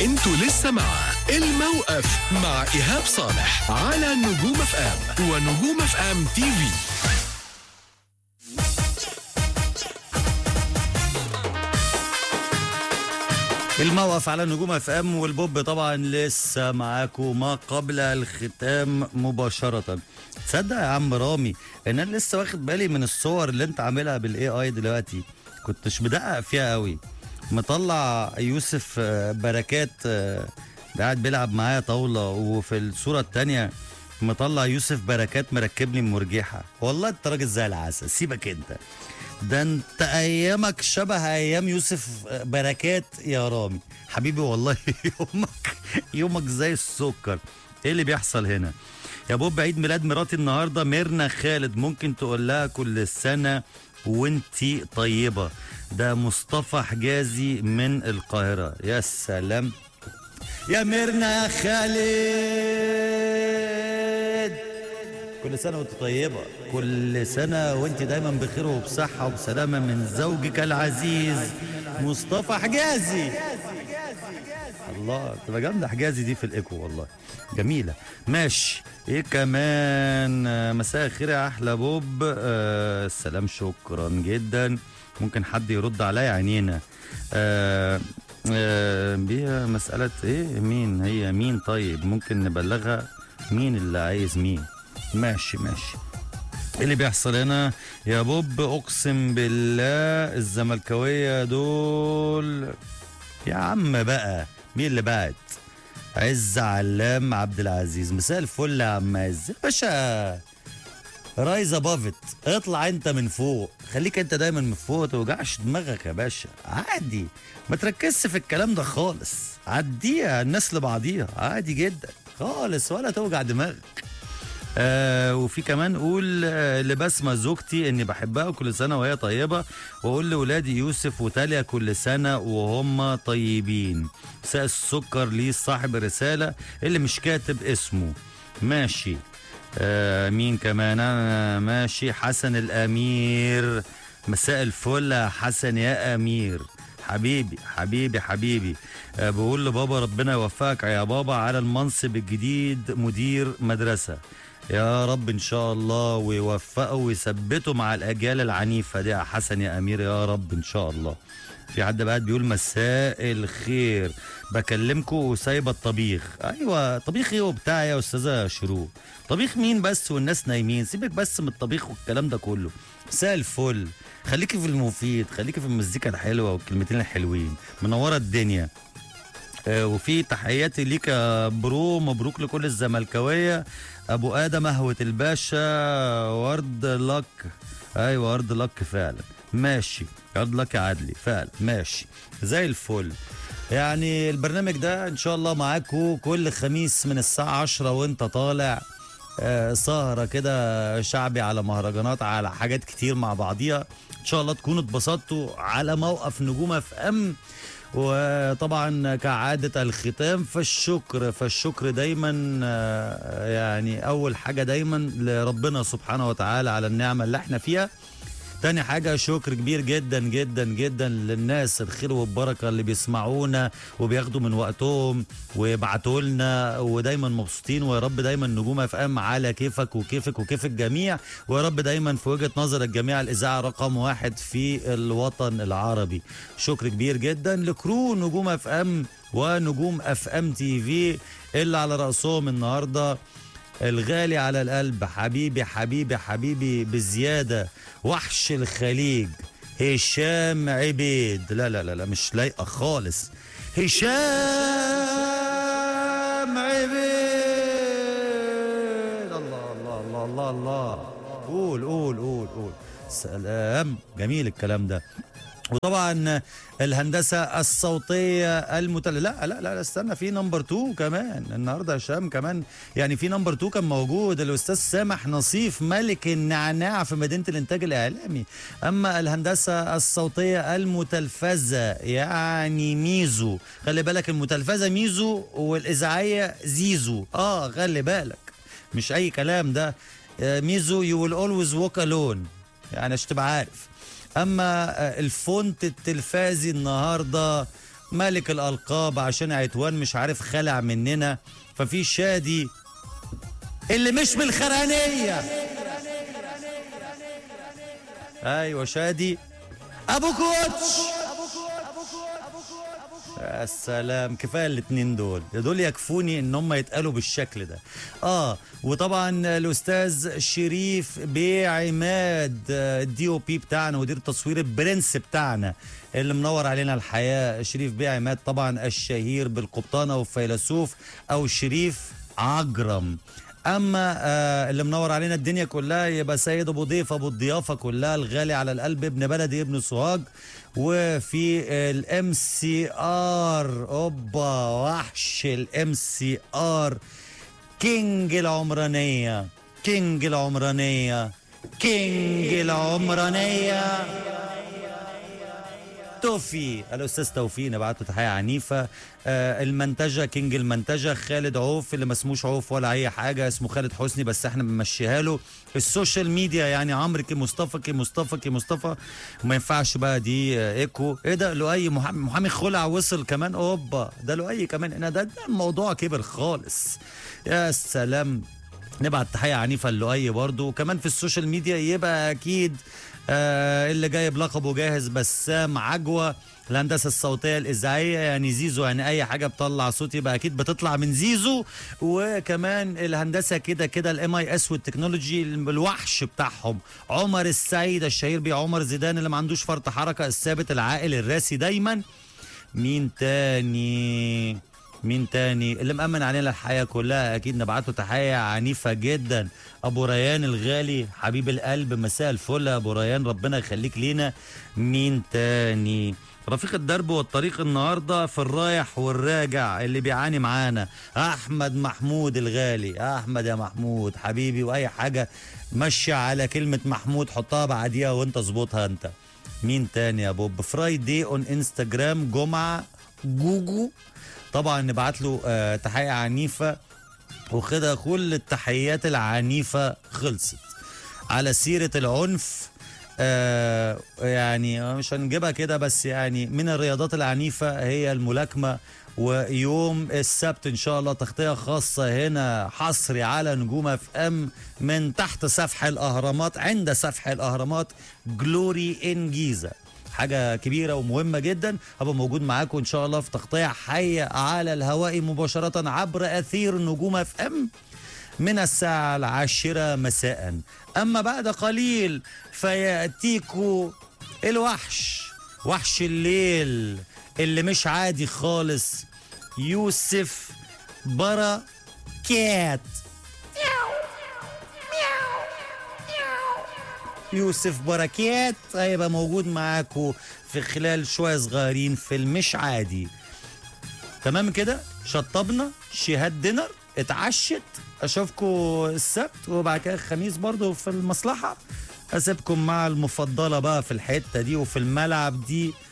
انتوا لسه مع الموقف مع ايهاب صالح على نجوم اف ام ونجوم اف ام تي في الموقف على نجوم اف ام والبوب طبعا لسه معاكم ما قبل الختام مباشرة تصدق يا عم رامي ان انا لسه واخد بالي من الصور اللي انت عاملها بالاي اي دلوقتي كنتش مدقق فيها قوي مطلع يوسف آه، بركات آه، قاعد بيلعب معايا طاولة وفي الصورة التانية مطلع يوسف بركات مركب لي مرجحة والله انت راجل زي العسل سيبك انت ده انت ايامك شبه ايام يوسف بركات يا رامي حبيبي والله يومك يومك زي السكر ايه اللي بيحصل هنا يا بوب عيد ميلاد مراتي النهارده ميرنا خالد ممكن تقول لها كل سنه وانتي طيبه ده مصطفى حجازي من القاهره يا سلام يا ميرنا يا خالد كل سنة وانت طيبة كل سنة وانت دايما بخير وبصحة وبسلامة من زوجك العزيز مصطفى حجازي الله تبقى جامدة حجازي دي في الايكو والله جميلة ماشي ايه كمان آه، مساء الخير يا احلى بوب آه السلام شكرا جدا ممكن حد يرد عليا عينينا آه آه بيها مسألة ايه مين هي مين طيب ممكن نبلغها مين اللي عايز مين ماشي ماشي ايه اللي بيحصل هنا يا بوب اقسم بالله الزملكاويه دول يا عم بقى مين اللي بعت عز علام عبد العزيز مساء الفل يا عم عز يا باشا رايز ابافت اطلع انت من فوق خليك انت دايما من فوق توجعش دماغك يا باشا عادي ما تركزش في الكلام ده خالص عديها الناس لبعضيها عادي جدا خالص ولا توجع دماغك آه وفي كمان قول آه لبسمة زوجتي اني بحبها كل سنة وهي طيبة واقول لولادي يوسف وتاليا كل سنة وهم طيبين مساء السكر ليه صاحب الرسالة اللي مش كاتب اسمه ماشي آه مين كمان انا ماشي حسن الامير مساء الفل يا حسن يا امير حبيبي حبيبي حبيبي آه بقول لبابا ربنا يوفقك يا بابا على المنصب الجديد مدير مدرسة يا رب ان شاء الله ويوفقه ويثبته مع الاجيال العنيفه دي يا حسن يا امير يا رب ان شاء الله في حد بقى بيقول مساء الخير بكلمكم وسايبه الطبيخ ايوه طبيخ ايه وبتاع يا استاذه شروق طبيخ مين بس والناس نايمين سيبك بس من الطبيخ والكلام ده كله مساء الفل خليكي في المفيد خليكي في المزيكا الحلوه والكلمتين الحلوين منوره الدنيا آه، وفي تحياتي ليك يا برو مبروك لكل الزملكاويه ابو ادم قهوه الباشا ورد لك ايوه ورد لك فعلا ماشي ورد لك يا عدلي فعلا ماشي زي الفل يعني البرنامج ده ان شاء الله معاكم كل خميس من الساعه 10 وانت طالع آه، سهرة كده شعبي على مهرجانات على حاجات كتير مع بعضيها ان شاء الله تكونوا اتبسطتوا على موقف نجوم اف ام وطبعا كعادة الختام فالشكر فالشكر دايما آه، يعني أول حاجة دايما لربنا سبحانه وتعالى على النعمة اللي احنا فيها تاني حاجة شكر كبير جدا جدا جدا للناس الخير والبركة اللي بيسمعونا وبياخدوا من وقتهم ويبعتوا لنا ودايما مبسوطين ويا رب دايما نجوم اف ام على كيفك وكيفك وكيف الجميع ويا رب دايما في وجهة نظر الجميع الإذاعة رقم واحد في الوطن العربي شكر كبير جدا لكرو نجوم اف ام ونجوم اف ام تي في اللي على رأسهم النهارده الغالي على القلب حبيبي حبيبي حبيبي بزيادة وحش الخليج هشام عبيد لا لا لا لا مش لايقة خالص هشام عبيد الله الله الله الله الله قول قول قول قول سلام جميل الكلام ده وطبعا الهندسه الصوتيه المتل لا لا لا استنى في نمبر 2 كمان النهارده هشام كمان يعني في نمبر 2 كان موجود الاستاذ سامح نصيف ملك النعناع في مدينه الانتاج الاعلامي اما الهندسه الصوتيه المتلفزه يعني ميزو خلي بالك المتلفزه ميزو والاذاعيه زيزو اه خلي بالك مش اي كلام ده آه، ميزو يو ويل اولويز ووك الون يعني عشان تبقى عارف اما آه، الفونت التلفازي النهارده ملك الالقاب عشان عتوان مش عارف خلع مننا ففي شادي اللي مش من الخرانيه ايوه شادي ابو كوتش يا سلام كفايه الاتنين دول دول يكفوني ان هم يتقالوا بالشكل ده اه وطبعا الاستاذ شريف بيه عماد الدي او بي بتاعنا مدير تصوير البرنس بتاعنا اللي منور علينا الحياه شريف بيه عماد طبعا الشهير بالقبطانه والفيلسوف او شريف عجرم اما آه اللي منور علينا الدنيا كلها يبقى سيد ابو ضيف ابو الضيافه كلها الغالي على القلب ابن بلدي ابن سوهاج وفي الام سي ار اوبا وحش الام سي ار كينج العمرانيه كينج العمرانيه كينج العمرانيه توفي الاستاذ توفيق نبعت له تحيه عنيفه آه المنتجه كينج المنتجه خالد عوف اللي ما اسموش عوف ولا اي حاجه اسمه خالد حسني بس احنا بنمشيها له السوشيال ميديا يعني عمرو كي مصطفى كي مصطفى كي مصطفى وما ينفعش بقى دي آه ايكو ايه ده لؤي محامي محامي خلع وصل كمان اوبا ده لؤي كمان انا ده, ده الموضوع كبر خالص يا سلام نبعت تحيه عنيفه لؤي برضه وكمان في السوشيال ميديا يبقى اكيد آه اللي جايب لقبه جاهز بسام عجوه الهندسه الصوتيه الاذاعيه يعني زيزو يعني اي حاجه بتطلع صوت يبقى اكيد بتطلع من زيزو وكمان الهندسه كده كده الام اي اس والتكنولوجي الوحش بتاعهم عمر السيد الشهير بيه عمر زيدان اللي ما عندوش فرط حركه الثابت العاقل الراسي دايما مين تاني مين تاني اللي مأمن علينا الحياة كلها أكيد نبعته تحية عنيفة جدا أبو ريان الغالي حبيب القلب مساء الفل يا أبو ريان ربنا يخليك لينا مين تاني رفيق الدرب والطريق النهارده في الرايح والراجع اللي بيعاني معانا احمد محمود الغالي احمد يا محمود حبيبي واي حاجه مشي على كلمه محمود حطها بعديها وانت اظبطها انت مين تاني يا بوب فرايدي اون انستجرام جمعه جوجو طبعا نبعت له آه تحيه عنيفه وكده كل التحيات العنيفه خلصت على سيره العنف آه يعني مش هنجيبها كده بس يعني من الرياضات العنيفه هي الملاكمه ويوم السبت ان شاء الله تغطيه خاصه هنا حصري على نجوم اف ام من تحت سفح الاهرامات عند سفح الاهرامات جلوري ان جيزه حاجه كبيره ومهمه جدا هبقى موجود معاكم ان شاء الله في تغطيه حيه على الهواء مباشره عبر اثير نجوم اف ام من الساعة العاشرة مساء أما بعد قليل فيأتيكو الوحش وحش الليل اللي مش عادي خالص يوسف بركات يوسف بركات هيبقى موجود معاكم في خلال شوية صغيرين في المش عادي تمام كده شطبنا شهاد دينر اتعشت اشوفكم السبت وبعد كده الخميس برضو في المصلحه اسيبكم مع المفضله بقى في الحته دي وفي الملعب دي